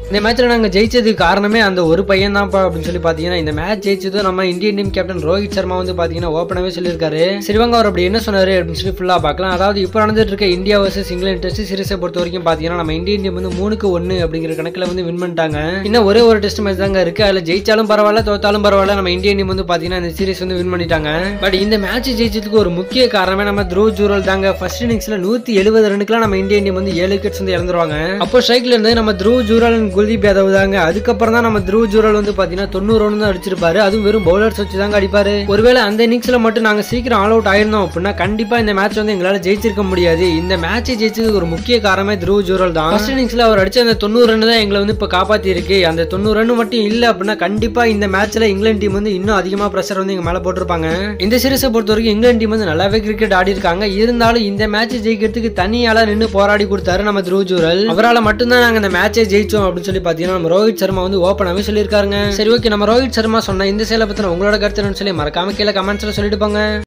இந்த மேட்ச்ல நாங்க ஜெயிச்சதுக்கு காரணமே அந்த ஒரு பையன் தான்ப்பா அப்படின்னு சொல்லி பாத்தீங்கன்னா இந்த மேட்ச் ஜெயிச்சதும் நம்ம Indian team captain Rohit Sharma வந்து பாத்தீங்கன்னா ஓப்பனாவே சொல்லியிருக்காரு சிறுவங்க அவர் அப்படி என்ன சொன்னாரு அப்படின்னு சொல்லி ஃபுல்லா பார்க்கலாம் அதாவது இப்போ நடந்துட்டு இருக்க இந்தியா வர்சஸ் இங்கிலாந்து டெஸ்ட் சீரிஸை பொறுத்த வரைக்கும் பாத்தீங்கன்னா நம்ம இந்தியன் டீம் வந்து மூணுக்கு ஒன்னு அப்படிங்கிற கணக்குல வந்து வின் பண்ணிட்டாங்க இன்னும் ஒரே ஒரு டெஸ்ட் மேட்ச் தாங்க இருக்கு அதுல ஜெயிச்சாலும் பரவாயில்ல தோத்தாலும் பரவாயில்ல நம்ம இந்தியன் டீம் வந்து பாத்தீங்கன்னா இந்த சீரிஸ் வந்து வின் பண்ணிட்டாங்க பட் இந்த மேட்ச் ஜெயிச்சதுக்கு ஒரு முக்கிய காரணமே நம்ம த்ரூ ஜூரல் தாங்க ஃபர்ஸ்ட் இன்னிங்ஸ்ல நூத்தி எழுபது ரனுக்குலாம் நம்ம இந்தியன் டீம் வந்து ஏழு விக்கெட்ஸ் வந்து இழந்துருவாங்க அப்போ ஸ்ட்ரைக்ல இருந்து நம்ம த்ரூ ஜூரல் and குல்தீப் யாதவ் தாங்க அதுக்கப்புறம் தான் நம்ம த்ரூ ஜூரல் வந்து பாத்தீங்கன்னா தொண்ணூறு ரன் தான் அடிச்சிருப்பாரு அதுவும் வெறும் பவுலர்ஸ் வச்சு தாங்க அடிப்பாரு ஒருவேளை அந்த இன்னிங்ஸ்ல மட்டும் நாங்க சீக்கிரம் ஆல் அவுட் ஆயிருந்தோம் அப்படின்னா கண்டிப்பா இந்த மேட்ச் வந்து எங்களால ஜெயிச்சிருக்க முடியாது இந்த மேட்ச் ஜெயிச்சதுக்கு ஒரு முக்கிய காரணமே த்ரூ ஜூரல் தான் ஃபர்ஸ்ட் இன்னிங்ஸ்ல அவர் அடிச்ச அந்த தொண்ணூறு ரன் தான் எங்களை வந்து இப்ப காப்பாத்தி இருக்கு அந்த தொண்ணூறு ரன் மட்டும் இல்ல அப்படின்னா கண்டிப்பா இந்த மேட்ச்ல இங்கிலாந்து டீம் வந்து இன்னும் அதிகமா பிரஷர் வந்து எங்க மேல போட்டிருப்பாங்க இந்த சீரிஸை பொறுத்த வரைக்கும் இங்கிலாந்து டீம் வந்து நல்லாவே கிரிக்கெட் ஆடி இருக்காங்க இருந்தாலும் இந்த மேட்ச் ஜெயிக்கிறதுக்கு தனியால நின்று போராடி கொடுத்தாரு நம்ம த்ரூ ஜூரல் அவரால் மட்டும்தான் நாங்க இந்த மேட்சை ஜெயிச்சோம் அப்படின்னு சொல்லி பாத்தீங்கன்னா நம்ம ரோஹித் சர்மா வந்து ஓப்பனாவே சொல்லியிருக்காருங்க சரி ஓகே நம்ம ரோஹித் சர்மா சொன்ன இந்த சேலை பத்தின உங்களோட கருத்து என்னன்னு சொல்லி மறக்காம கீழே கமெண்ட்ஸ்ல சொல்லிட்டு போங்க